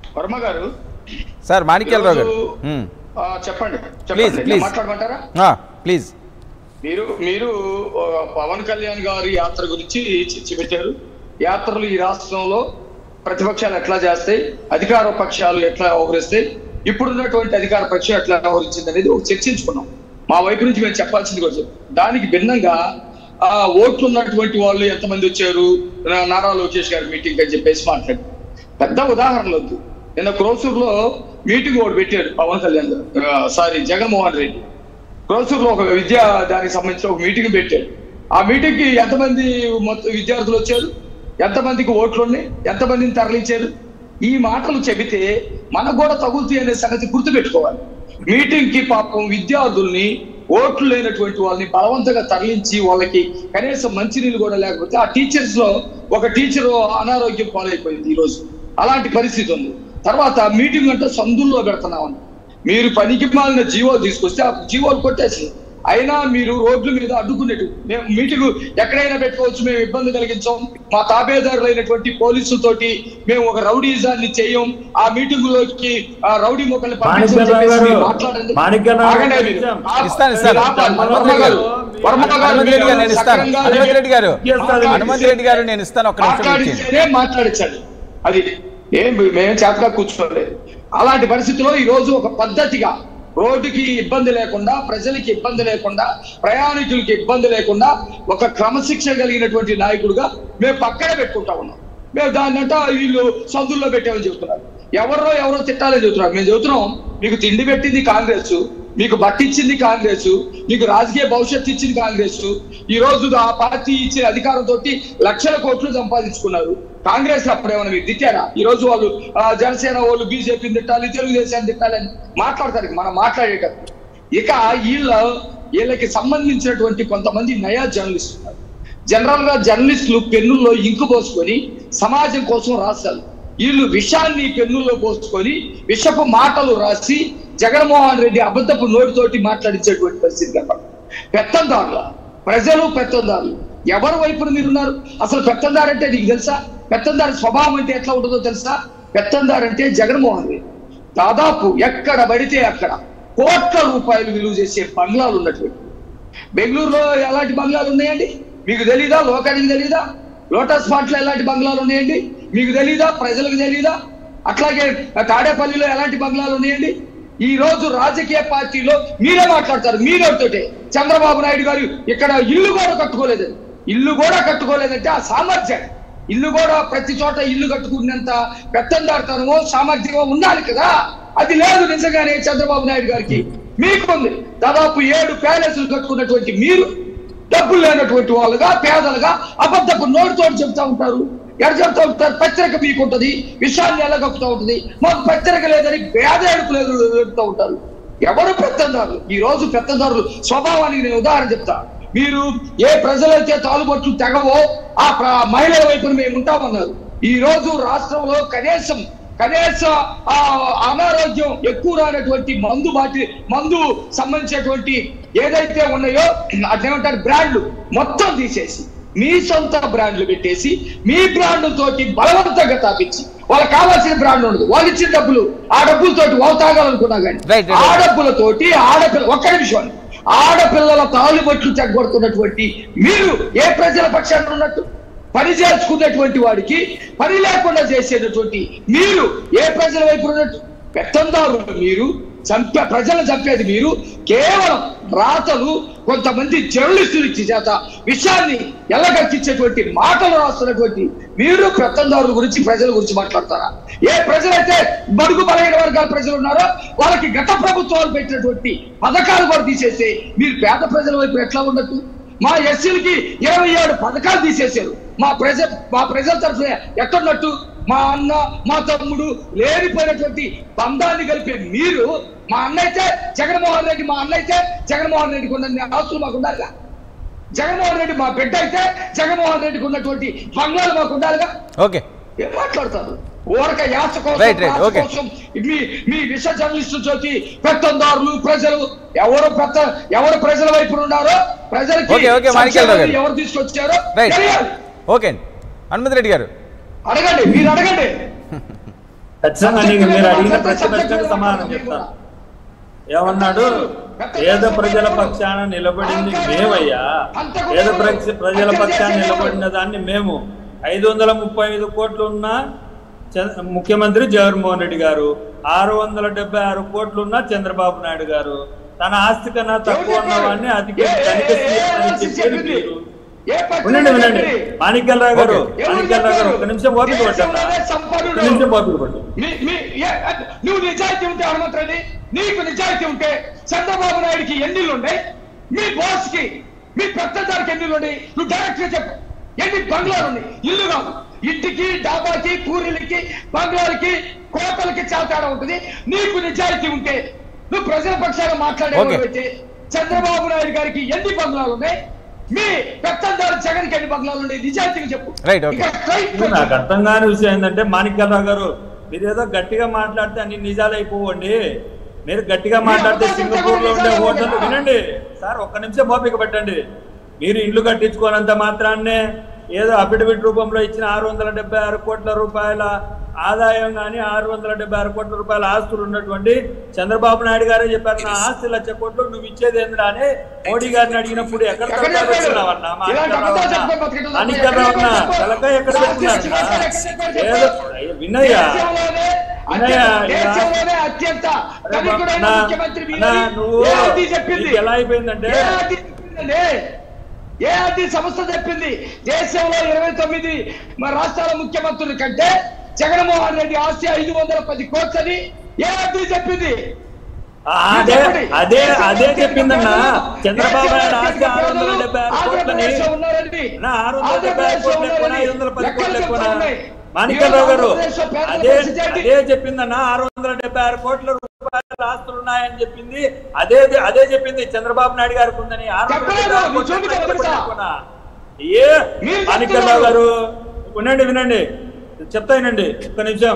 వర్మ గారు సార్ మాణిక్యాలరావు గారు ఈరోజు, మ్మ్. ఆ, చెప్పండి Please, చెప్పండి please. మాట్లాడమంటారా ఆ, ప్లీజ్ మీరు మీరు ఆ, పవన్ కళ్యాణ్ గారి యాత్ర గురించి చర్చ పెట్టారు యాత్రలు ఈ రాష్ట్రంలో ప్రతిపక్షాలు ఎట్లా చేస్తాయి అధికార పక్షాలు ఎట్లా వ్యవహరిస్తాయి ఇప్పుడున్నటువంటి అధికార పక్షం ఎట్లా వ్యవహరించింది అనేది ఒక చర్చించుకున్నాం మా వైపు నుంచి మేము చెప్పాల్సింది కూడా చెప్పాం. దానికి భిన్నంగా ఆ ఓట్లు ఉన్నటువంటి వాళ్ళు ఎంతమంది వచ్చారు నా- నారా లోకేష్ గారి మీటింగ్ అని చెప్పేసి మాట్లాడారు పెద్ద ఉదాహరణలు వద్దు నిన్న క్రోసూరులో మీటింగ్ ఒకటి పెట్టాడు పవన్ కళ్యాణ్ గారు ఆ, సారీ జగన్మోహన్ రెడ్డి క్రోసూరులో ఒక విద్యా దానికి సంబంధించిన ఒక మీటింగ్ పెట్టాడు ఆ మీటింగ్ కి ఎంతమంది మొత్తం విద్యార్థులు వచ్చారు ఎంతమందికి ఓట్లు ఉన్నాయి ఎంతమందిని తరలించారు ఈ మాటలు చెబితే మనకు కూడా తగులుతాయి అనే సంగతి గుర్తుపెట్టుకోవాలి మీటింగ్ కి పాపం విద్యార్థుల్ని ఓట్లు లేనటువంటి వాళ్ళని బలవంతంగా తరలించి వాళ్ళకి కనీసం మంచినీళ్ళు కూడా లేకపోతే ఆ టీచర్స్ లో ఒక టీచర్ అనారోగ్యం పాలైపోయింది ఈ రోజు అలాంటి పరిస్థితి ఉంది తర్వాత మీటింగ్ అంటే సందుల్లో పెడుతున్నామని మీరు పనికి మాలిన జీవో తీసుకొస్తే ఆ జీవోలు కొట్టేసి అయినా మీరు రోడ్ల మీద అడ్డుకునేట్టు మేము మీటింగ్ ఎక్కడైనా పెట్టుకోవచ్చు మేము ఇబ్బంది కలిగించాం మా తాబేదారులైనటువంటి పోలీసులతోటి మేము ఒక రౌడీజాన్ని చేయం ఆ మీటింగ్ లోకి ఆ రౌడీ మొక్కల్ని పంపించమని చెప్పేసి మాణిక్యరావు మీరు గారు, మాట్లాడండి. మాణిక్యరావు ఆగండి గారు మీరు. ఇచ్చాం. ఆ- ఇస్తాను, ఇస్తాను. మీరు ఆపాలి. హనుమంత్ వర్మ రెడ్డి గారు, వర్మ గారు హనుమంత్ రెడ్డి గారు నేను ఇస్తాను సక్రమంగా హనుమంత్ రెడ్డి గారు మాట్లాడి- హనుమంత్ రెడ్డి గారు నేను ఇస్తాను ఒక్క నిమిషం ఇచ్చేయండి. మాట్లాడిస్తేనే మాట్లాడించండి అది ఏం మేము చేతగా కూర్చోలేదు అలాంటి పరిస్థితిలో ఈ రోజు ఒక పద్ధతిగా రోడ్డుకి ఇబ్బంది లేకుండా ప్రజలకి ఇబ్బంది లేకుండా ప్రయాణికులకి ఇబ్బంది లేకుండా ఒక క్రమశిక్షణ కలిగినటువంటి నాయకుడుగా మేము పక్కనే పెట్టుకుంటా ఉన్నాం మేము దాన్ని అంట వీళ్ళు సందుల్లో పెట్టామని చెబుతున్నారు ఎవరో ఎవరో తిట్టాలని చెబుతున్నారు మేము చెబుతున్నాం మీకు తిండి పెట్టింది కాంగ్రెస్ మీకు బట్టిచ్చింది కాంగ్రెస్ మీకు రాజకీయ భవిష్యత్తు ఇచ్చింది కాంగ్రెస్ ఈ రోజు ఆ పార్టీ ఇచ్చే అధికారంతో లక్షల కోట్లు సంపాదించుకున్నారు కాంగ్రెస్ అప్పుడు ఏమైనా మీరు తిట్టారా ఈ రోజు వాళ్ళు ఆ, జనసేన వాళ్ళు బీజేపీని తిట్టాలి తెలుగుదేశాన్ని తిట్టాలని మాట్లాడతారు మనం మాట్లాడేటప్పుడు ఇక వీళ్ళ వీళ్ళకి సంబంధించినటువంటి కొంతమంది నయా జర్నలిస్ట్ ఉన్నారు జనరల్ గా జర్నలిస్టులు పెన్నుల్లో ఇంకు పోసుకొని సమాజం కోసం రాస్తారు వీళ్ళు విషాన్ని పెన్నుల్లో పోసుకొని విషపు మాటలు రాసి జగన్మోహన్ రెడ్డి అబద్ధపు నోటితోటి మాట్లాడించేటువంటి పరిస్థితి కనపడుతుంది పెత్తందారుల ప్రజలు పెత్తందారులు ఎవరి వైపున మీరున్నారు అసలు పెత్తందారు అంటే నీకు తెలుసా పెత్తందారి స్వభావం అంటే ఎట్లా ఉంటుందో తెలుసా పెత్తందారు అంటే జగన్మోహన్ రెడ్డి దాదాపు ఎక్కడ పడితే అక్కడ కోట్ల రూపాయలు విలువ చేసే బంగ్లాలు ఉన్నటువంటి బెంగళూరులో ఎలాంటి బంగ్లాలు ఉన్నాయండి మీకు తెలీదా లోకానికి తెలీదా లోటస్ పాట్ లో ఎలాంటి బంగ్లాలు ఉన్నాయండి మీకు తెలీదా ప్రజలకు తెలీదా అట్లాగే తాడేపల్లిలో ఎలాంటి బంగ్లాలు ఉన్నాయండి ఈ రోజు రాజకీయ పార్టీలో మీరే మాట్లాడతారు మీరేతోటే చంద్రబాబు నాయుడు గారు ఇక్కడ ఇల్లు కూడా కట్టుకోలేదు ఇల్లు కూడా కట్టుకోలేదంటే ఆ సామర్థ్యం ఇల్లు కూడా ప్రతి చోట ఇల్లు కట్టుకున్నంత పెత్తందారుతనమో సామర్థ్యమో ఉండాలి కదా అది లేదు నిజంగానే చంద్రబాబు నాయుడు గారికి మీకు ఉంది దాదాపు ఏడు ప్యాలెస్లు కట్టుకున్నటువంటి మీరు డబ్బులు లేనటువంటి వాళ్ళుగా పేదలుగా అబద్ధపు నోటితోటి చెప్తా ఉంటారు ఎక్కడ చెప్తా ఉంటారు పత్రిక మీకు ఉంటది విషయాన్ని ఎలా కప్పుతా ఉంటుంది మాకు పత్రిక లేదని పేదేడుపు లేదు చెప్తా ఉంటారు ఎవరు పెత్తందారులు ఈ రోజు పెత్తందారులు స్వభావానికి నేను ఉదాహరణ చెప్తా మీరు ఏ ప్రజలైతే తాలుబొట్లు తెగవో ఆ ప్ర- మహిళల వైపున మేము ఉంటామన్నారు ఈ రోజు రాష్ట్రంలో కనీసం కనీస ఆ అనారోగ్యం ఎక్కువ రానటువంటి మందు బాటి మందు సంబంధించినటువంటి ఏదైతే ఉన్నాయో అదేమంటారు బ్రాండ్లు మొత్తం తీసేసి మీ సొంత బ్రాండ్లు పెట్టేసి మీ బ్రాండ్ తోటి బలవంతంగా తాపించి వాళ్ళకి కావాల్సిన బ్రాండ్ ఉండదు వాళ్ళు ఇచ్చిన డబ్బులు ఆ డబ్బులతోటి వాళ్ళు తాగాలనుకున్నా కానీ Right, right, ఆ right. డబ్బులతోటి ఆడపిల్ల ఒక్క నిమిషం ఆడపిల్లల తాళిబట్లు చెగ్గొడుతున్నటువంటి మీరు ఏ ప్రజల పక్షాన ఉన్నట్టు పని చేసుకున్నటువంటి వాడికి పని లేకుండా చేసేటటువంటి మీరు ఏ ప్రజల వైపు ఉన్నట్టు పెత్తందారులు మీరు చంపే ప్రజలను చంపేది మీరు కేవలం రాతలు కొంతమంది జర్నలిస్టులు ఇచ్చి చేత విషయాన్ని ఎల్లగక్కించేటువంటి మాటలు రాస్తున్నటువంటి మీరు పెత్తందారుల గురించి ప్రజల గురించి మాట్లాడతారా ఏ ప్రజలైతే బడుగు బలహీన వర్గాల ప్రజలు ఉన్నారో వాళ్ళకి గత ప్రభుత్వాలు పెట్టినటువంటి పథకాలు కూడా తీసేస్తే మీరు పేద ప్రజల వైపు ఎట్లా ఉండొచ్చు మా ఎస్సీలకి ఇరవై ఏడు పథకాలు తీసేశారు మా ప్రజ మా ప్రజల తరఫున ఎక్కడున్నట్టు మా అన్న మా తమ్ముడు లేనిపోయినటువంటి బంధాన్ని కలిపే మీరు మా అన్న అయితే జగన్మోహన్ రెడ్డి మా అన్న అయితే జగన్మోహన్ రెడ్డికి ఉన్న ఆస్తులు మాకు ఉండాలిగా జగన్మోహన్ రెడ్డి మా బిడ్డ అయితే జగన్మోహన్ రెడ్డికి ఉన్నటువంటి బంగాలు మాకు ఉండాలిగా ఓకే ఏం మాట్లాడతారు ఓరక యాస కోసం Right, right, ప్రాస okay. కోసం మీ మీ విష జర్నలిస్టులు చోటి పెత్తందారులు ప్రజలు ఎవరు పెత్త ఎవరు ప్రజల వైపు ఉన్నారో ప్రజలకి Okay, okay, మాణిక్యాలరావు గారు. సంక్షేమాన్ని ఎవరు తీసుకొచ్చారో రైట్ తెలియాలి ఓకే అండి హనుమంత్ రెడ్డి గారు అడగండి మీరు అడగండి ఖచ్చితంగా నీకు మీరు అడిగిన ప్రతి ప్రశ్నకు సమాధానం చెప్తాను ఏమన్నాడు పేద ప్రజల పక్షాన నిలబడింది మేమయ్యా పేద ప్రజ- ప్రజల పక్షాన నిలబడిన దాన్ని మేము ఐదు వందల ముప్పై ఐదు కోట్లు ఉన్న చంద్ర- ముఖ్యమంత్రి జగన్మోహన్ రెడ్డి గారు ఆరు వందల డెబ్బై ఆరు కోట్లు ఉన్న చంద్రబాబు నాయుడు గారు తన ఆస్తి కన్నా తక్కువ ఉన్న వాడిని అధిక ధనిక సీఎం అని చెప్పేది మీరు వినండి వినండి మాణిక్యాలరావు గారు ఓకే. మాణిక్యాలరావు గారు ఒక నిమిషం ఓపిక పట్టండి ఒక నిమిషం ఓపిక పట్టు మీ- మీ- ఏ- నువ్వు నిజాయితీ ఉంటే హనుమంత్ రెడ్డి నీకు నిజాయితీ ఉంటే చంద్రబాబు నాయుడికి ఎన్నిళ్ళు ఉన్నాయి మీ బాస్ కి మీ పెద్దదారికి ఎన్నిళ్ళు ఉన్నాయి నువ్వు డైరెక్ట్ గా చెప్పు ఎన్ని బంగ్లాలు ఉన్నాయి ఇల్లు కాదు ఇంటికి డాబాకి పూరిలకి బంగ్లాలకి కోటలకి చాలా తేడా ఉంటుంది నీకు నిజాయితీ ఉంటే నువ్వు ప్రజల పక్షాన మాట్లాడే ఓకే. అయితే చంద్రబాబు నాయుడు గారికి ఎన్ని బంగ్లాలు ఉన్నాయి మీ పెత్తందారు జగన్ కి ఎన్ని బంగ్లాలు ఉన్నాయి నిజాయితీగా చెప్పు Right, okay. ఇక straight ఇప్పుడు నాకు అర్థం కాని విషయం ఏంటంటే మాణిక్యాలరావు గారు మీరు ఏదో గట్టిగా మాట్లాడితే అన్ని నిజాలు అయిపోవండి మీరు గట్టిగా మాట్లాడితే సింగపూర్ లో ఉండే హోటల్ వినండి సార్ ఒక్క నిమిషం ఓపిక పెట్టండి మీరు ఇల్లు కట్టించుకోనంత మాత్రాన్నే ఏదో అఫిడవిట్ రూపంలో ఇచ్చిన ఆరు వందల డెబ్బై ఆరు కోట్ల రూపాయల ఆదాయం కానీ ఆరు వందల డెబ్బై ఆరు కోట్ల రూపాయల ఆస్తులు ఉన్నటువంటి చంద్రబాబు నాయుడు గారే చెప్పారు నా ఆస్తి లక్ష కోట్లు నువ్వు ఇచ్చేది ఏంద్రా అని మోడీ గారిని అడిగినప్పుడు ఎక్కడ ఎక్కడ తలకాయ చెప్పారు? పెట్టుకున్నావన్నా ఇలాంటి మాణిక్యాలరావు అబద్ధాలు అన్నా? చెప్పే బతికేటోళ్ళు మాణిక్యాలరావు అన్నా ఎక్కడ తలకాయ ఎక్కడ పెట్టుకున్నారన్నా చెప్పారు? ఏదో వినయ్యా దేశంలోనే వినయ్యా, అత్యంత- ఇలా- దేశంలోనే అత్యంత అరే ధనికుడైన అన్నా, ముఖ్యమంత్రి అన్నా, మీరని నువ్వు ఏ ఆర్టీ చెప్పింది నీకు ఎలా అయిపోయిందంటే ఏ ఆర్టీ చెప్పిందండి ఏ ఆర్టీ సంస్థ చెప్పింది దేశంలో ఇరవై తొమ్మిది మన రాష్ట్రాల ముఖ్యమంత్రుల కంటే జగన్మోహన్ రెడ్డి ఆస్తి ఐదు వందల పది కోట్లని ఏ ఆర్టీ చెప్పింది ఆ, అదే అదే అదే చెప్పిందన్నా చంద్రబాబు నాయుడు ఆస్తి ఆరు వందల డెబ్బై ఆరు కోట్లని అన్నా, ఆరు వందల డెబ్బై ఆరు కోట్లు ఎక్కువ ఐదు వందల పది కోట్లు ఎక్కువ మాణిక్యాలరావు గారు అదే అదే చెప్పిందన్నా ఆరు వందల డెబ్బై ఆరు కోట్ల రూపాయల ఆస్తులు ఉన్నాయని చెప్పింది అదే అదే చెప్పింది చంద్రబాబు నాయుడు గారికి ఉందని ఆరు వందల డెబ్బై ఆరు కోట్ల చెప్పలేదు, రూపాయలు చూపించలేదు ఎక్కువనా? ఏ మీరు మాణిక్యాలరావు చెప్తున్నారు. గారు వినండి వినండి చెప్తానండి ఒక్క నిమిషం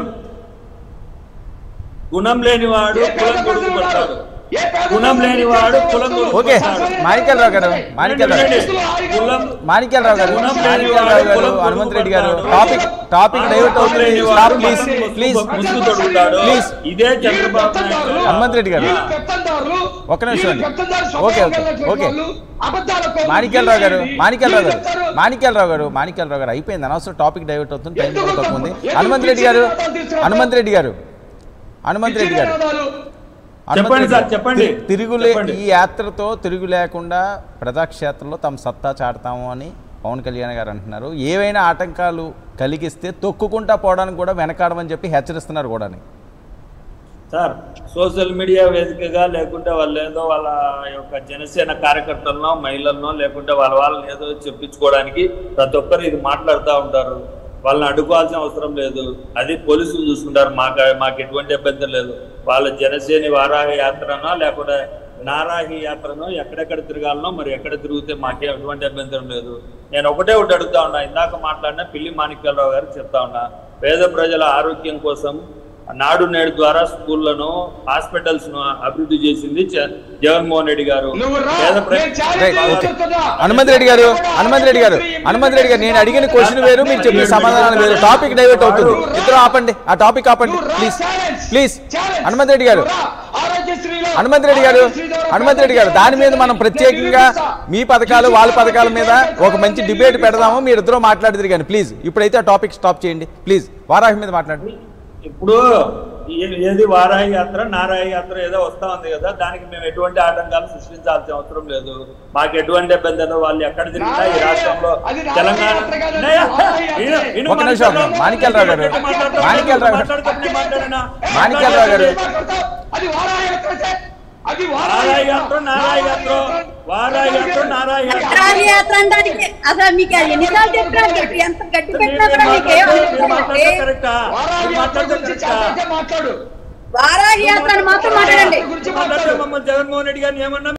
గుణం లేనివాడు కులం కొడుకు పడతాడు గుణం లేనివాడు కులం కొడుకు ఓకే పడతాడు. మాణిక్యాలరావు గారు మాణిక్యాలరావు గారు కులం మాణిక్యాలరావు గారు గుణం మాణిక్యాలరావు లేనివాడు గారు కులం హనుమంత్ రెడ్డి గారు కొడుకు టాపిక్ పడతాడు. టాపిక్ డైవర్ట్ అవుతుంది లేనివాడు స్టాప్ ప్లీజ్ ముసుగు- ప్లీజ్ ముసుగు తొడుగుతాడు. Please. ఇదే చంద్రబాబు నాయుడు గారు. హనుమంత్ రెడ్డి గారు. ఒక్క నిమిషం అండి. Okay, okay, okay. మాణిక్యాలరావు గారు మాణిక్యాలరావు గారు మాణిక్యాలరావు గారు మాణిక్యాలరావు గారు అయిపోయింది అనవసరం టాపిక్ డైవర్ట్ అవుతుంది టైం కూడా తక్కువ ఉంది హనుమంత్ రెడ్డి గారు హనుమంత్ రెడ్డి గారు హనుమంత్ రెడ్డి గారు హనుమంత్ చెప్పండి రెడ్డి సార్, గారు, చెప్పండి. తి- తిరుగులే చెప్పండి. ఈ యాత్రతో తిరుగు లేకుండా ప్రజాక్షేత్రంలో తమ సత్తా చాటుతాము అని పవన్ కళ్యాణ్ గారు అంటున్నారు ఏవైనా ఆటంకాలు కలిగిస్తే తొక్కుకుంటా పోవడానికి కూడా వెనకాడమని చెప్పి హెచ్చరిస్తున్నారు కూడా సార్ సోషల్ మీడియా వేదికగా లేకుంటే వాళ్ళు ఏదో వాళ్ళ యొక్క జనసేన కార్యకర్తలనో మహిళలనో లేకుంటే వాళ్ళ వాళ్ళని ఏదో చెప్పించుకోవడానికి ప్రతి ఒక్కరు ఇది మాట్లాడుతూ ఉంటారు వాళ్ళని అడ్డుకోవాల్సిన అవసరం లేదు అది పోలీసులు చూసుకుంటారు మాకు మాకు ఎటువంటి ఇబ్బంది లేదు వాళ్ళ జనసేన వారాహ యాత్రనో లేకుంటే నారాహి యాత్రనో ఎక్కడెక్కడ తిరగాలనో మరి ఎక్కడ తిరిగితే మాకే ఎటువంటి అభ్యంతరం లేదు నేను ఒకటే ఒకటి అడుగుతా ఉన్నా ఇందాక మాట్లాడిన పిల్లి మాణిక్యాలరావు గారు చెప్తా ఉన్నా పేద ప్రజల ఆరోగ్యం కోసం నాడు నేడు ద్వారా స్కూళ్లను హాస్పిటల్స్ ను అభివృద్ధి చేసింది జ- జగన్మోహన్ రెడ్డి గారు నువ్వు రా, పేద ప్ర- నేను ఛాలెంజ్ రైట్, ఓకే. చేస్తున్నా. హనుమంత్ రెడ్డి గారు హనుమంత్ రెడ్డి గారు హనుమంత్ రెడ్డి గారు నేను అడిగిన క్వశ్చన్ వేరు మీరు చెప్పిన సమాధానాలు వేరు టాపిక్ డైవర్ట్ అవుతుంది ఇద్దరు ఆపండి ఆ టాపిక్ ఆపండి నువ్వు రా, please challenge. Please challenge. Hanumanth Reddy garu నువ్వు రా, ఆరోగ్యశ్రీలో హనుమంత్ రెడ్డి గారు ఆరోగ్యశ్రీ ద్వారా హనుమంత్ రెడ్డి గారు దాని మీద మనం ప్రత్యేకంగా మీ పథకాలు వాళ్ళ పథకాల మీద ఒక మంచి డిబేట్ పెడదాము మీరు ఇద్దరు మాట్లాడిద్దరు కానీ ప్లీజ్ ఇప్పుడైతే ఆ టాపిక్ స్టాప్ చేయండి ప్లీజ్ వారాహి మీద మాట్లాడండి ఇప్పుడు ఏ- ఏది వారాహి యాత్ర నారాహి యాత్ర ఏదో వస్తా ఉంది కదా దానికి మేము ఎటువంటి ఆటంకాలు సృష్టించాల్సిన అవసరం లేదు మాకు ఎటువంటి ఇబ్బంది లేదు వాళ్ళు ఎక్కడ తిరిగినా ఈ రాష్ట్రంలో అది నారాహి తెలంగాణ యాత్ర కాదు, అది ఉన్నాయా? వారాహి యాత్రే. విను, విను ఒక నిమిషం, మాట్లాడు. మాణిక్యాలరావు గారు. మాట్లాడు. మాణిక్యాలరావు గారు. మాట్లాడుతూ మాట్లాడినా. మాణిక్యాలరావు గారు. అది వారాహి యాత్ర అయితే, అది వారాహి యాత్ర నారాహి యాత్ర వారాహి యాత్ర నారాహి యాత్ర రాజీ యాత్ర అనడానికి అసలు మీకు ఎన్నిసార్లు చెప్పినా గట్టి ఎంత గట్టి పెట్టినా కూడా మీకు ఏం మీరు అవసరం మాట్లాడితే లేదు. కరెక్టా? వారాహి మీరు యాత్ర మాట్లాడితే గురించి కరెక్టా? చాలా మాట్లాడు వారాహి యాత్ర అని మాత్రం మాట్లాడండి గురించి మాట్లాడితే మాట్లాడు మమ్మల్ని జగన్మోహన్ రెడ్డి గారిని ఏమన్నా